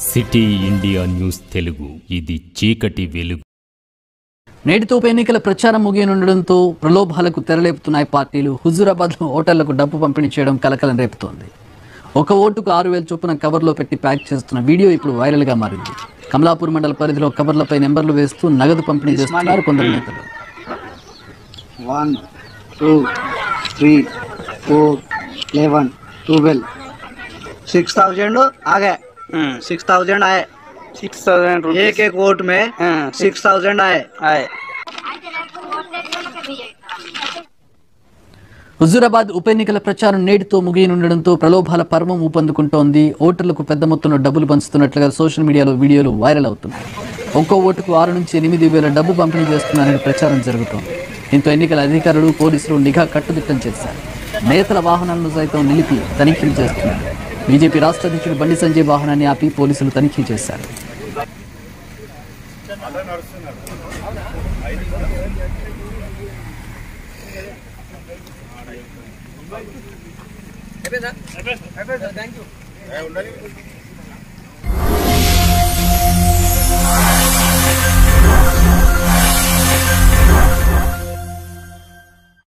city India news Telugu ఇది చీకటి వెలుగు నేటితో ఉప ఎన్నికల ప్రచారం ముగియనుండడంతో ప్రలోభాలకు తెరలేపుతున్నాయి పార్టీలు హుజూరాబాద్ లో ఓటర్లకు డబ్బు పంపిణీ చేయడం కలకలం రేపుతోంది ఒక ఓటుకు ఆరు వేల చొప్పున కవర్లో పెట్టి ప్యాక్ చేస్తున్న వీడియో ఇప్పుడు వైరల్ గా మారింది కమలాపూర్ మండల పరిధిలో కవర్లపై నెంబర్లు వేస్తూ నగదు పంపిణీ చేస్తున్నారు కొందరు నేతలు one two three four eleven twelve six thousand आ गए सिक्स थाउजेंड आए सिक्स थाउजेंड एक एक वोट में सिक्स थाउजेंड आए आए హుజూరాబాద్ ఉప ఎన్నికల ప్రచారం నేటితో ముగియనుండడంతో ప్రలోభాల పర్వం ఊపందుకుంటోంది ఓటర్లకు పెద్ద మొత్తంలో డబ్బులు పంచుతున్నట్లుగా సోషల్ మీడియాలో వీడియోలు వైరల్ అవుతున్నాయి ఒక్కో ఓటుకు ఆరు నుంచి ఎనిమిది వేల డబ్బు పంపిణీ చేస్తున్నారని ప్రచారం జరుగుతోంది దీంతో ఎన్నికల అధికారులు పోలీసులు నిఘా కట్టుదిట్టం చేశారు నేతల వాహనాలను సైతం నిలిపి తనిఖీలు చేస్తున్నారు బీజేపీ రాష్ట్ర అధ్యక్షుడు బండి సంజయ్ వాహనాన్ని ఆపి పోలీసులు తనిఖీ చేశారు అయిపోయిందా